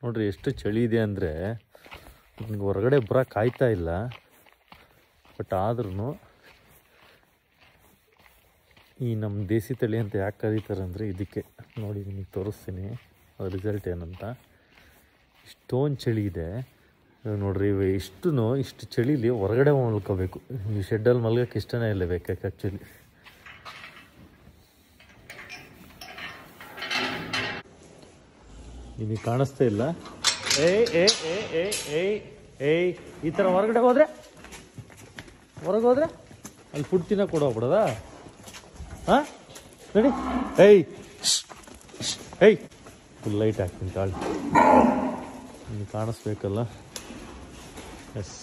ನೋಡ್ರಿ ಎಷ್ಟು ಚಳಿ ಇದೆ ಅಂದರೆ ನನಗೆ ಹೊರಗಡೆ ಬರೋಕೆ ಆಯ್ತಾ ಇಲ್ಲ ಬಟ್ ಆದ್ರೂ ಈ ನಮ್ಮ ದೇಸಿ ತಳಿ ಅಂತ ಯಾಕೆ ಕರೀತಾರೆ ಅಂದರೆ ಇದಕ್ಕೆ ನೋಡಿ ನಿಮಗೆ ತೋರಿಸ್ತೀನಿ ರಿಸಲ್ಟ್ ಏನಂತ ಇಷ್ಟೊಂದು ಚಳಿ ಇದೆ ಇವಾಗ ನೋಡ್ರಿ ಇವು ಇಷ್ಟು ಇಷ್ಟು ಚಳಿಲಿ ಹೊರಗಡೆ ಮಲ್ಕೋಬೇಕು ಈ ಶೆಡ್ಡಲ್ಲಿ ಮಲ್ಗೋಕೆ ಇಷ್ಟನೇ ಇಲ್ಲ ಬೇಕಾಕೆ ಆ್ಯಕ್ಚುಲಿ ನಿಮಗೆ ಕಾಣಿಸ್ತಾ ಇಲ್ಲ ಏಯ್ ಏ ಏ ಏ ಏಯ್ ಏಯ್ ಈ ಥರ ಹೊರಗಡೆ ಹೋದ್ರೆ ಹೊರಗೆ ಹೋದ್ರೆ ಅಲ್ಲಿ ಫುಡ್ ತಿನ್ನೋ ಕೊಡೋಗ್ಬಿಡದ ಹಾಂ ನಡಿ ಏಯ್ ಶ್ಶ್, ಶ್ಶ್, ಏಯ್ ಫುಲ್ ಲೈಟ್ ಹಾಕ್ತೀನಿ ತಾಳಿ ನಿಮಗೆ ಕಾಣಿಸ್ಬೇಕಲ್ಲ ಎಸ್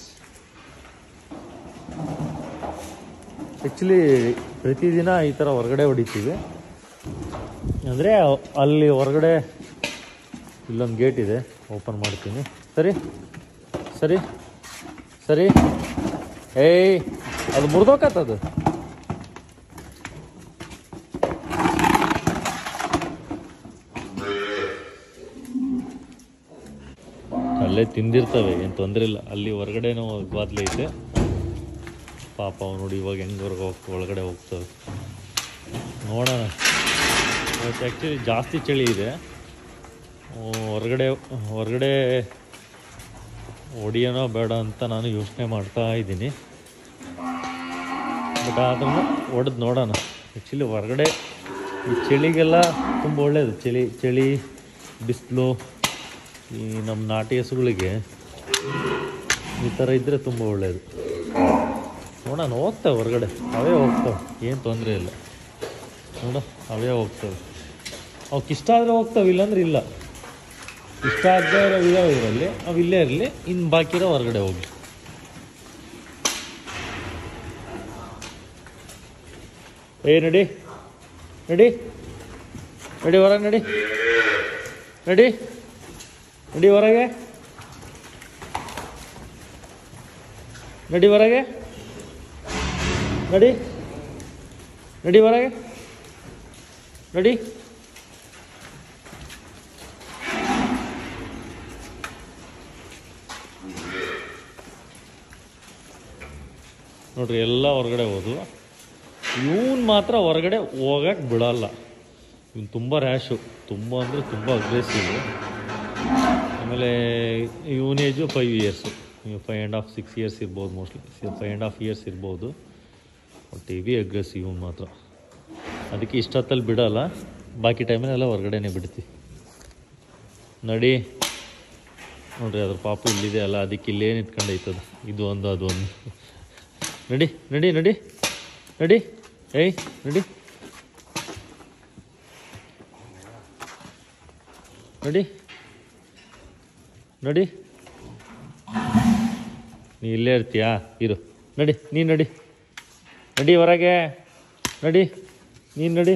ಆ್ಯಕ್ಚುಲಿ ಪ್ರತಿದಿನ ಈ ಥರ ಹೊರಗಡೆ ಹೊಡಿತೀವಿ ಅಂದರೆ ಅಲ್ಲಿ ಹೊರಗಡೆ ಇಲ್ಲೊಂದು ಗೇಟ್ ಇದೆ ಓಪನ್ ಮಾಡ್ತೀನಿ ಸರಿ ಸರಿ ಸರಿ ಏಯ್ ಅದು ಮುರಿದೋಕತ್ತದು ಅಲ್ಲೇ ತಿಂದಿರ್ತವೆ ಏನು ತೊಂದರೆ ಇಲ್ಲ ಅಲ್ಲಿ ಹೊರಗಡೆನೂ ಬಾದ್ಲಿ ಐತೆ ಪಾಪ ಅವು ನೋಡಿ ಇವಾಗ ಹೆಂಗೆ ಹೊರಗೆ ಹೋಗ್ತವೆ ಒಳಗಡೆ ಹೋಗ್ತವೆ ನೋಡೋಣ ಇವತ್ತು ಆ್ಯಕ್ಚುಲಿ ಜಾಸ್ತಿ ಚಳಿ ಇದೆ ಹೊರಗಡೆ ಹೊರಗಡೆ ಹೊಡಿಯೋನೋ ಬೇಡ ಅಂತ ನಾನು ಯೋಚನೆ ಮಾಡ್ತಾ ಇದ್ದೀನಿ ಬಟ್ ಆದ್ರೂ ಹೊಡೆದು ನೋಡೋಣ ಆ್ಯಕ್ಚುಲಿ ಹೊರಗಡೆ ಈ ಚಳಿಗೆಲ್ಲ ತುಂಬ ಒಳ್ಳೆಯದು ಚಳಿ ಚಳಿ ಬಿಸಿಲು ಈ ನಮ್ಮ ನಾಟಿ ಹಸುಗಳಿಗೆ ಈ ಥರ ಇದ್ದರೆ ತುಂಬ ಒಳ್ಳೆಯದು ನೋಡೋಣ ಹೋಗ್ತವೆ ಹೊರಗಡೆ ಅವೇ ಹೋಗ್ತವೆ ಏನು ತೊಂದರೆ ಇಲ್ಲ ನೋಡ ಅವೇ ಹೋಗ್ತವೆ ಅವಕ್ಕೆ ಇಷ್ಟ ಆದರೆ ಹೋಗ್ತವೆ ಇಲ್ಲಾಂದ್ರೆ ಇಲ್ಲ ಇಷ್ಟ ಆಗದೆ ಇರೋ ಇದಾವೆ ಇದರಲ್ಲಿ ಅವು ಇಲ್ಲೇ ಇರಲಿ ಇನ್ನು ಬಾಕಿ ಇರೋ ಹೊರಗಡೆ ಹೋಗಿ ಏ ನಡಿ ನಡಿ ನಡಿ ಹೊರಗೆ ನಡಿ ನಡಿ ನಡಿ ಹೊರಗೆ ನಡಿ ಹೊರಗೆ ನಡಿ ನಡಿ ಹೊರಗೆ ನಡಿ ನೋಡ್ರಿ ಎಲ್ಲ ಹೊರಗಡೆ ಹೋದ್ವು ಇವನ್ ಮಾತ್ರ ಹೊರಗಡೆ ಹೋಗಕ್ಕೆ ಬಿಡಲ್ಲ ಇವನು ತುಂಬ ರ್ಯಾಶು ತುಂಬ ಅಂದರೆ ತುಂಬ ಅಗ್ರೆಸಿವ್ ಆಮೇಲೆ ಇವನ್ age five years five and half six years ಇರ್ಬೋದು mostly five and half years ಇರ್ಬೋದು ಬಟ್ ಹೆವಿ ಅಗ್ರೆಸಿವ್ ಇವನು ಮಾತ್ರ ಅದಕ್ಕೆ ಇಷ್ಟೊತ್ತಲ್ಲಿ ಬಿಡಲ್ಲ ಬಾಕಿ ಟೈಮಲ್ಲೆಲ್ಲ ಹೊರಗಡೆನೇ ಬಿಡ್ತೀವಿ ನಡಿ ನೋಡ್ರಿ ಅದ್ರ ಪಾಪು ಇಲ್ಲಿದೆ ಅಲ್ಲ ಅದಕ್ಕೆ ಇಲ್ಲೇ ನಿಂತ್ಕೊಂಡೈತದ ಇದು ಒಂದು ಅದು ಒಂದು ನಡಿ ನಡಿ ನಡಿ ನಡಿ ಏಯ್ ನಡಿ ನಡಿ ನಡಿ ನೀ ಇಲ್ಲೇ ಇರ್ತೀಯಾ ಇರು ನಡಿ ನೀ ನಡಿ ನಡಿ ಹೊರಗೆ ನಡಿ ನೀನು ನಡಿ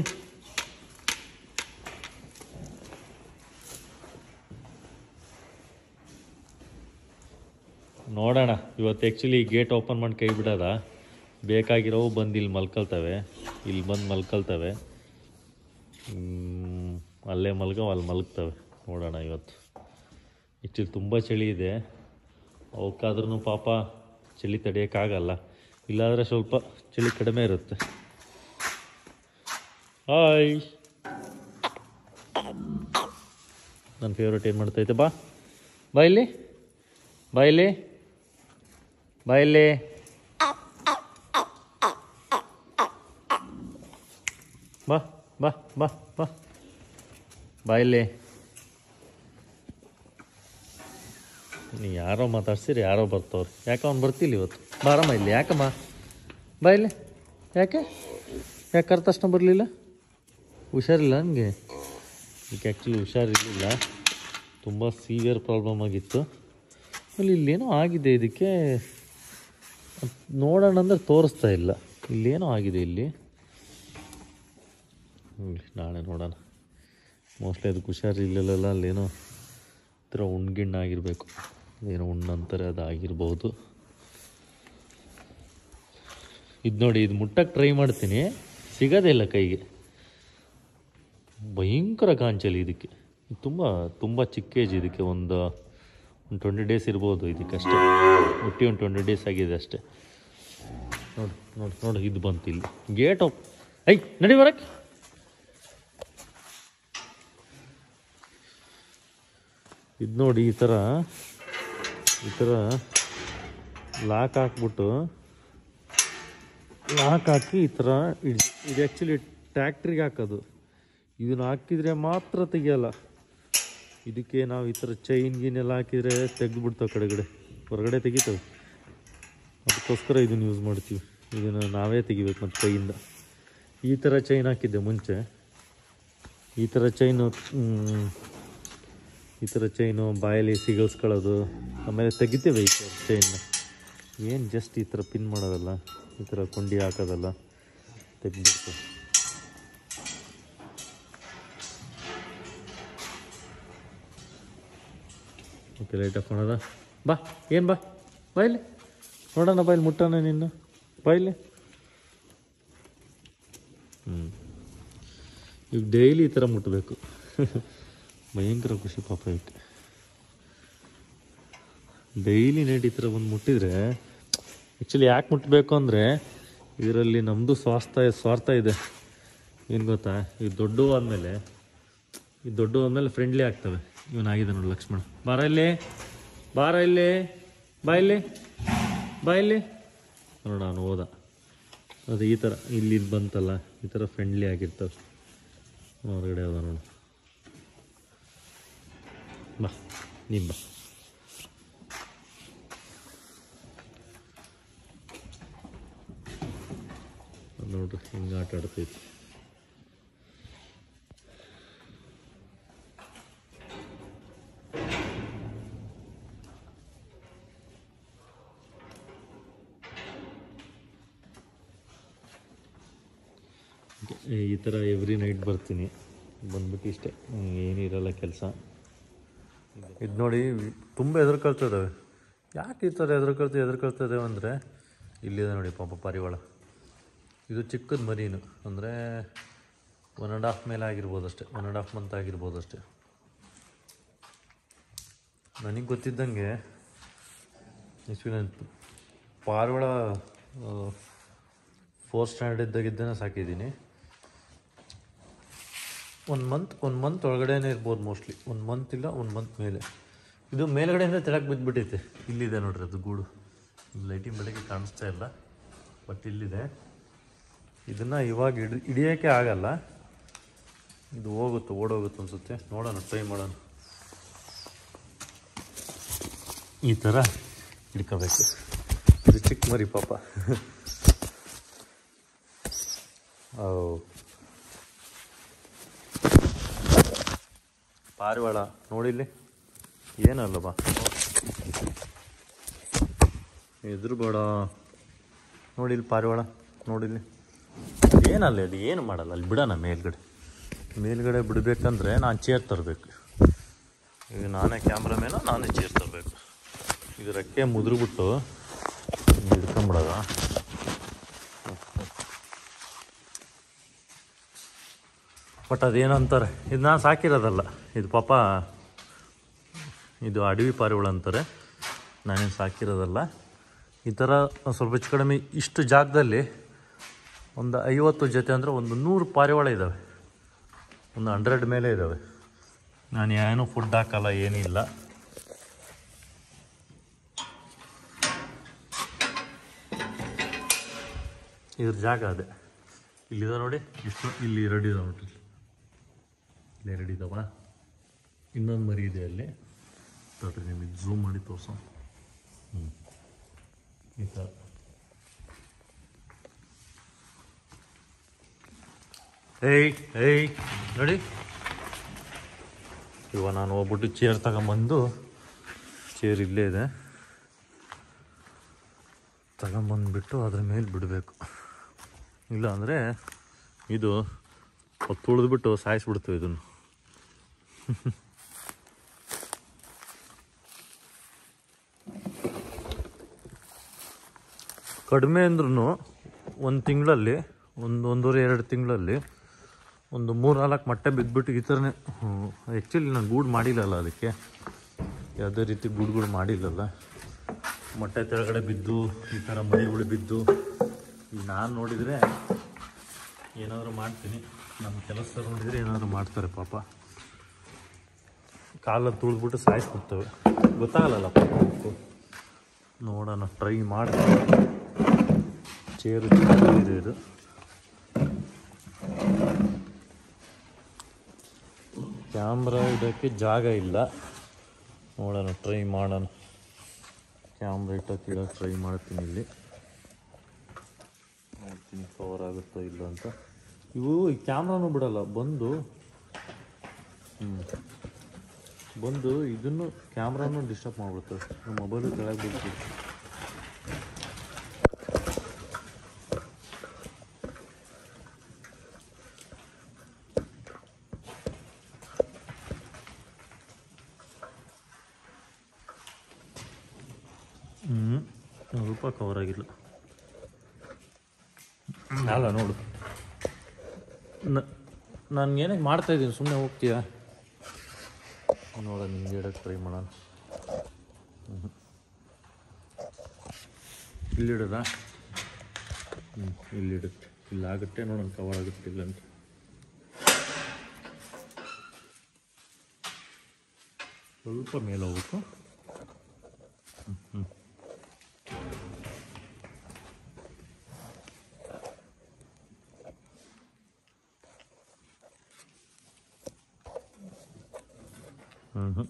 ನೋಡೋಣ ಇವತ್ತು ಆ್ಯಕ್ಚುಲಿ ಗೇಟ್ ಓಪನ್ ಮಾಡಿ ಕೈ ಬಿಡೋದ ಬೇಕಾಗಿರೋವು ಬಂದು ಇಲ್ಲಿ ಮಲ್ಕೊಳ್ತವೆ ಇಲ್ಲಿ ಬಂದು ಮಲ್ಕೊಳ್ತವೆ ಹ್ಮ್, ಅಲ್ಲೇ ಮಲ್ಗೋ ಅಲ್ಲಿ ಮಲಗ್ತವೆ ನೋಡೋಣ ಇವತ್ತು ಆ್ಯಕ್ಚುಲಿ ತುಂಬ ಚಳಿ ಇದೆ ಅವಕ್ಕಾದ್ರೂ ಪಾಪ ಚಳಿ ತಡೆಯೋಕ್ಕಾಗಲ್ಲ ಇಲ್ಲಾಂದರೆ ಸ್ವಲ್ಪ ಚಳಿ ಕಡಿಮೆ ಇರುತ್ತೆ ಹಾಯ್ ನನ್ನ ಫೇವ್ರೇಟ್ ಏನು ಮಾಡ್ತೈತೆ ಬಾ ಬಾ ಇಲ್ಲಿ ಬಾ ಇಲ್ಲಿ ಬಾ ಇಲ್ಲಿ ಬಾ ಬಾ ಬಾ ಬಾ ಬಾ ಇಲ್ಲಿ ನೀ ಯಾರೋ ಮಾತಾಡ್ಸಿರಿ ಯಾರೋ ಬರ್ತವ್ರು ಯಾಕೆ ಅವ್ನು ಬರ್ತಿಲ್ಲ ಇವತ್ತು ಬಾರಮ್ಮ ಇಲ್ಲಿ ಯಾಕಮ್ಮ ಬಾ ಇಲ್ಲಿ ಯಾಕೆ ಯಾಕೆ ಕರೆದ ತಕ್ಷಣ ಬರಲಿಲ್ಲ ಹುಷಾರಿಲ್ಲ ನನಗೆ ಈಗ ಆ್ಯಕ್ಚುಲಿ ಹುಷಾರಿರಲಿಲ್ಲ ತುಂಬ ಸೀವಿಯರ್ ಪ್ರಾಬ್ಲಮ್ ಆಗಿತ್ತು ಆಮೇಲೆ ಇಲ್ಲೇನೋ ಆಗಿದೆ ಇದಕ್ಕೆ ಅದ್ ನೋಡೋಣ ಅಂದ್ರೆ ತೋರಿಸ್ತಾ ಇಲ್ಲ ಇಲ್ಲೇನೋ ಆಗಿದೆ ಇಲ್ಲಿ ಹ್ಮ್, ನಾಳೆ ನೋಡೋಣ ಮೋಸ್ಟ್ಲಿ ಅದಕ್ಕೆ ಹುಷಾರಿಲ್ಲಲ್ಲ ಅಲ್ಲೇನೋ ಈ ಥರ ಉಣ್ಗಿಣ್ಣಾಗಿರಬೇಕು ಏನೋ ಉಣ್ಣಂತಾರೆ ಅದು ಆಗಿರ್ಬೋದು ಇದು ನೋಡಿ ಇದು ಮುಟ್ಟಕ್ಕೆ ಟ್ರೈ ಮಾಡ್ತೀನಿ ಸಿಗೋದೇ ಇಲ್ಲ ಕೈಗೆ ಭಯಂಕರ ಕಾಂಚಲಿ ಇದಕ್ಕೆ ತುಂಬ ತುಂಬ ಚಿಕ್ಕ ಏಜ್ ಇದಕ್ಕೆ ಒಂದು ಒಂದು ಟ್ವೆಂಟಿ ಡೇಸ್ ಇರ್ಬೋದು ಇದಕ್ಕಷ್ಟೇ ಹುಟ್ಟಿ ಒಂದು ಟ್ವೆಂಟಿ ಡೇಸ್ ಆಗಿದೆ ಅಷ್ಟೇ ನೋಡಿ ನೋಡಿ ನೋಡಿ ಇದು ಬಂತು ಇಲ್ಲಿ ಗೇಟ್ ಓಪ್ ಐ ನಡಿ ಬರಕ್ಕೆ ಇದು ನೋಡಿ ಈ ಥರ ಈ ಥರ ಲಾಕ್ ಹಾಕ್ಬಿಟ್ಟು ಲಾಕ್ ಹಾಕಿ ಈ ಥರ ಇದು ಇದು ಆ್ಯಕ್ಚುಲಿ ಟ್ಯಾಕ್ಟ್ರಿಗೆ ಹಾಕೋದು ಇದನ್ನ ಹಾಕಿದರೆ ಮಾತ್ರ ತೆಗಿಯಲ್ಲ ಇದಕ್ಕೆ ನಾವು ಈ ಥರ ಚೈನ್ ಗೀನ್ ಎಲ್ಲ ಹಾಕಿದರೆ ತೆಗೆದುಬಿಡ್ತಾವೆ ಕಡೆಗಡೆ ಹೊರಗಡೆ ತೆಗಿತವೆ ಅದಕ್ಕೋಸ್ಕರ ಇದನ್ನು ಯೂಸ್ ಮಾಡ್ತೀವಿ ಇದನ್ನು ನಾವೇ ತೆಗಿಬೇಕು ಮತ್ತು ಕೈಯಿಂದ ಈ ಥರ ಚೈನ್ ಹಾಕಿದ್ದೆ ಮುಂಚೆ ಈ ಥರ ಚೈನು ಈ ಥರ ಚೈನು ಬಾಯಲ್ಲಿ ಸಿಗಲ್ಸ್ಕೊಳ್ಳೋದು ಆಮೇಲೆ ತೆಗಿತೇವೆ ಈ ಥರ ಚೈನ್ನ ಏನು ಜಸ್ಟ್ ಈ ಥರ ಪಿನ್ ಮಾಡೋದಲ್ಲ ಈ ಥರ ಕೊಂಡಿ ಹಾಕೋದಲ್ಲ ತೆಗೆದ್ಬಿಡ್ತು ಓಕೆ ಲೈಟ್ ಆಫ್ ಮಾಡೋದ ಬಾ ಏನು ಬಾ ಬಾಯ್ಲಿ ನೋಡೋಣ ಬಾಯ್ಲಿ ಮುಟ್ಟೋಣ ನಿನ್ನ ಬಾಯ್ಲಿ ಹ್ಞೂ ಈಗ ಡೈಲಿ ಈ ಥರ ಮುಟ್ಟಬೇಕು ಭಯಂಕರ ಖುಷಿ ಪಾಪ ಐತೆ ಡೈಲಿ ನೈಟ್ ಈ ಥರ ಬಂದು ಮುಟ್ಟಿದ್ರೆ ಆ್ಯಕ್ಚುಲಿ ಯಾಕೆ ಮುಟ್ಟಬೇಕು ಅಂದರೆ ಇದರಲ್ಲಿ ನಮ್ಮದು ಸ್ವಾರ್ಥ ಸ್ವಾರ್ಥ ಇದೆ ಏನು ಗೊತ್ತಾ ಈ ದೊಡ್ಡವು ಆದಮೇಲೆ ಈ ದೊಡ್ಡವು ಆದಮೇಲೆ ಫ್ರೆಂಡ್ಲಿ ಆಗ್ತವೆ ಇವನಾಗಿದೆ ನೋಡಿ ಲಕ್ಷ್ಮಣ ಬಾರ ಇಲ್ಲಿ ಬಾರ ಇಲ್ಲಿ ಬಾ ಇಲ್ಲಿ ಬಾ ಇಲ್ಲಿ ನೋಡ ಅವನು ಹೋದ ಅದು ಈ ಥರ ಇಲ್ಲಿ ಇದ್ ಬಂತಲ್ಲ ಈ ಥರ ಫ್ರೆಂಡ್ಲಿ ಆಗಿರ್ತವೆ ಹೊರಗಡೆ ಹೋದ ನೋಡು ಬಾ ನೀನು ಬಾ ಅದ್ ನೋಡ್ರಿ ಹಿಂಗೆ ಆಟ ಆಡ್ತೈತಿ ಈ ಥರ ಎವ್ರಿ ನೈಟ್ ಬರ್ತೀನಿ ಬಂದ್ಬಿಟ್ಟು ಇಷ್ಟೇ ಏನಿರಲ್ಲ ಕೆಲಸ ಇದು ನೋಡಿ ತುಂಬ ಹೆದರ್ಕೊಳ್ತಿದ್ದಾವೆ ಯಾಕೆ ಈ ಥರ ಹೆದರ್ಕೊಳ್ತಿ ಹೆದರ್ಕೊಳ್ತಿದ್ದಾವೆ ಅಂದರೆ ಇಲ್ಲಿದೆ ನೋಡಿ ಪಾಪ ಪಾರಿವಾಳ ಇದು ಚಿಕ್ಕದ ಮರೀನು ಅಂದರೆ ಒನ್ ಆ್ಯಂಡ್ ಹಾಫ್ ಮೇಲೆ ಆಗಿರ್ಬೋದು ಅಷ್ಟೇ ಒನ್ ಆ್ಯಂಡ್ ಹಾಫ್ ಮಂತ್ ಆಗಿರ್ಬೋದು ಅಷ್ಟೇ ನನಗೆ ಗೊತ್ತಿದ್ದಂಗೆ ಆ್ಯಕ್ಚುಲಿ ನಾನು ಪಾರಿವಾಳ ಫೋರ್ತ್ ಸ್ಟ್ಯಾಂಡರ್ಡ್ ಇದ್ದಾಗಿದ್ದೇನೆ ಸಾಕಿದ್ದೀನಿ ಒಂದು ಮಂತ್ ಒಂದು ಮಂತ್ ಒಳಗಡೆನೇ ಇರ್ಬೋದು ಮೋಸ್ಟ್ಲಿ ಒಂದು ಮಂತ್ ಇಲ್ಲ ಒಂದು ಮಂತ್ ಮೇಲೆ ಇದು ಮೇಲ್ಗಡೆಯಿಂದ ತೆಳಕ್ಕೆ ಬಿದ್ದುಬಿಟ್ಟೈತೆ ಇಲ್ಲಿದೆ ನೋಡ್ರಿ ಅದು ಗೂಡು ಲೈಟಿಂಗ್ ಬೆಳಗ್ಗೆ ಕಾಣಿಸ್ತಾ ಇಲ್ಲ ಬಟ್ ಇಲ್ಲಿದೆ ಇದನ್ನು ಇವಾಗ ಹಿಡಿ ಹಿಡಿಯೋಕ್ಕೆ ಆಗಲ್ಲ ಇದು ಹೋಗುತ್ತೆ ಓಡೋಗುತ್ತೆ ಅನಿಸುತ್ತೆ ನೋಡೋಣ ಟ್ರೈ ಮಾಡೋಣ ಈ ಥರ ಹಿಡ್ಕೋಬೇಕು ಇದು ಚಿಕ್ಕ ಮರಿ ಪಾಪ ಓ ಪಾರಿವಾಳ ನೋಡಿಲ್ಲಿ ಏನಲ್ಲ ಬಾ ಎದುರು ಬೇಡ ನೋಡಿಲ್ಲಿ ಪಾರಿವಾಳ ನೋಡಿಲ್ಲಿ ಏನಲ್ಲ ಅದು ಏನು ಮಾಡಲ್ಲ ಅಲ್ಲಿ ಬಿಡೋಣ ಮೇಲ್ಗಡೆ ಮೇಲ್ಗಡೆ ಬಿಡಬೇಕಂದ್ರೆ ನಾನು ಚೇರ್ ತರಬೇಕು ಈಗ ನಾನೇ ಕ್ಯಾಮ್ರಾಮೇನ ನಾನೇ ಚೇರ್ ತರಬೇಕು ಇದು ರೆಕ್ಕೆ ಮುದ್ರುಬಿಟ್ಟು ಹಿಡ್ಕೊಂಬಿಡೋದ ಬಟ್ ಅದೇನಂತಾರೆ ಇದು ನಾನು ಸಾಕಿರೋದಲ್ಲ ಇದು ಪಾಪ ಇದು ಅಡವಿ ಪಾರಿವಾಳ ಅಂತಾರೆ ನಾನೇನು ಸಾಕಿರೋದಲ್ಲ ಈ ಥರ ಒಂದ್ ಸ್ವಲ್ಪ ಹೆಚ್ಚು ಕಡಿಮೆ ಇಷ್ಟು ಜಾಗದಲ್ಲಿ ಒಂದು ಐವತ್ತು ಜೊತೆ ಅಂದರೆ ಒಂದು ನೂರು ಪಾರಿವಾಳ ಇದ್ದಾವೆ ಒಂದು ಹಂಡ್ರೆಡ್ ಮೇಲೆ ಇದ್ದಾವೆ ನಾನು ಏನೂ ಫುಡ್ ಹಾಕಲ್ಲ ಏನಿಲ್ಲ ಇದ್ರ ಜಾಗ ಅದೇ ಇಲ್ಲಿದೆ ನೋಡಿ ಇಷ್ಟು ಇಲ್ಲಿ ಎರಡು ಇದಾವೆ ನೋಡ್ರಿ ಇಲ್ಲಿ ಎರಡು ಇದಾವ ಇನ್ನೊಂದು ಮರಿ ಇದೆ ಅಲ್ಲಿ ನೋಡ್ರಿ ನಿಮಗೆ ಝೂಮ್ ಮಾಡಿ ತೋರ್ಸೋ ಹ್ಞೂ ಈ ಥರ ಏಯ್ ಏಯ್ ನೋಡಿ ಇವಾಗ ನಾನು ಹೋಗ್ಬಿಟ್ಟು ಚೇರ್ ತಗೊಂಬಂದು ಚೇರ್ ಇಲ್ಲೇ ಇದೆ ತಗೊಂಬಂದ್ಬಿಟ್ಟು ಅದ್ರ ಮೇಲೆ ಬಿಡಬೇಕು ಇಲ್ಲ ಅಂದರೆ ಇದು ತುಳಿದ್ಬಿಟ್ಟು ಸಾಯಿಸ್ಬಿಡ್ತು ಇದನ್ನು ಕಡಿಮೆ ಅಂದ್ರೂ ಒಂದು ತಿಂಗಳಲ್ಲಿ ಒಂದು ಒಂದೂವರೆ ಎರಡು ತಿಂಗಳಲ್ಲಿ ಒಂದು ಮೂರು ನಾಲ್ಕು ಮೊಟ್ಟೆ ಬಿದ್ದುಬಿಟ್ಟು ಈ ಥರನೇ ಆ್ಯಕ್ಚುಲಿ ನಾನು ಗೂಡು ಮಾಡಿಲ್ಲಲ್ಲ ಅದಕ್ಕೆ ಯಾವುದೇ ರೀತಿ ಗೂಡುಗಳು ಮಾಡಿಲ್ಲಲ್ಲ ಮೊಟ್ಟೆ ಕೆಳಗಡೆ ಬಿದ್ದು ಈ ಥರ ಮರಿಗಳು ಬಿದ್ದು ಈಗ ನಾನು ನೋಡಿದರೆ ಏನಾದರೂ ಮಾಡ್ತೀನಿ ನಮ್ಮ ಕೆಲಸ ನೋಡಿದರೆ ಏನಾದರೂ ಮಾಡ್ತಾರೆ ಪಾಪ ಕಾಲ ತುಳಿದ್ಬಿಟ್ಟು ಸಾಯಿಸ್ಬಿಡ್ತವೆ ಗೊತ್ತಾಗಲ್ಲ ಪಾಪ ಅವಕ್ಕೂ. ನೋಡೋಣ ಟ್ರೈ ಮಾಡ್ತೀನಿ ಚೇರು ಚೆನ್ನಾಗಿದೆ ಇದು ಕ್ಯಾಮ್ರಾ ಇಡೋಕ್ಕೆ ಜಾಗ ಇಲ್ಲ ನೋಡೋಣ ಟ್ರೈ ಮಾಡೋಣ ಕ್ಯಾಮ್ರಾ ಇಟ್ಟೋಕೆ ಇಡೋಕೆ ಟ್ರೈ ಮಾಡ್ತೀನಿ ಇಲ್ಲಿ ನೋಡ್ತೀನಿ ಕವರ್ ಆಗುತ್ತೋ ಇಲ್ಲ ಅಂತ ಇವು ಈ ಕ್ಯಾಮ್ರಾನು ಬಿಡಲ್ಲ ಬಂದು ಹ್ಞೂ ಬಂದು ಇದನ್ನು ಕ್ಯಾಮ್ರಾನು ಡಿಸ್ಟರ್ಬ್ ಮಾಡ್ಬಿಡ್ತವೆ ನಮ್ಮ ಮೊಬೈಲು ಕೆಳಗೆ ಬಿಡ್ತೀವಿ ಹ್ಞೂ ಸ್ವಲ್ಪ ಕವರ್ ಆಗಿಲ್ಲ ಅಲ್ಲ ನೋಡು ನಾನು ಏನಕ್ಕೆ ಮಾಡ್ತಾ ಇದ್ದೀನಿ ಸುಮ್ಮನೆ ಹೋಗ್ತೀಯಾ ನೋಡ ನಿಂಗೆ ಇಡೋಕ್ಕೆ ಟ್ರೈ ಮಾಡೋಣ ಹ್ಞೂ ಇಲ್ಲಿಡೋದಾ ಹ್ಞೂ ಇಲ್ಲಿಡುತ್ತೆ ಇಲ್ಲಾಗುತ್ತೆ ನೋಡೋಣ ಕವರ್ ಆಗುತ್ತೆ ಇಲ್ಲ ಅಂತ ಸ್ವಲ್ಪ ಮೇಲೆ ಹೋಗ್ಬೇಕು ಹ್ಞೂ ಹ್ಞೂ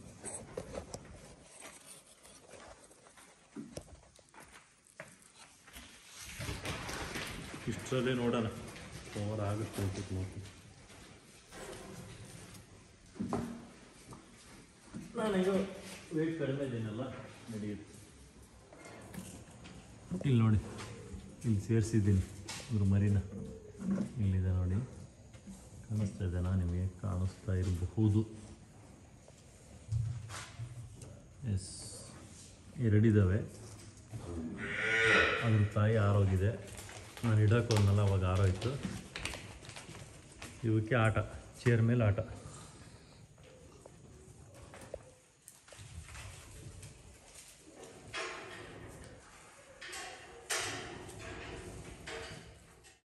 ಇಷ್ಟರಲ್ಲೇ ನೋಡೋಣ ಕವರ್ ಆಗುತ್ತೆ ಅಂತ ನೋಡ್ತೀನಿ ನಾನೀಗ ವೇಟ್ ಕಡಿಮೆ ಇದ್ದೀನಲ್ಲ ನಡೆಯುತ್ತೆ ಇಲ್ಲಿ ನೋಡಿ ಇಲ್ಲಿ ಸೇರಿಸಿದ್ದೀನಿ ಇವ್ರ ಮರಿನ ಇಲ್ಲಿದೆ ನೋಡಿ ಕಾಣಿಸ್ತಾ ಇದೆನಾ ನಿಮಗೆ ಕಾಣಿಸ್ತಾ ಇರಬಹುದು ಎಸ್ ಎರಡಿದ್ದಾವೆ ಅದ್ರ ತಾಯಿ ಆರೋಗಿದೆ ನಾನು ಇಡೋಕೆ ಹೋದ್ನಲ್ಲ ಅವಾಗ ಆರೋಯ್ತು ಇವಕ್ಕೆ ಆಟ ಚೇರ್ ಮೇಲೆ ಆಟ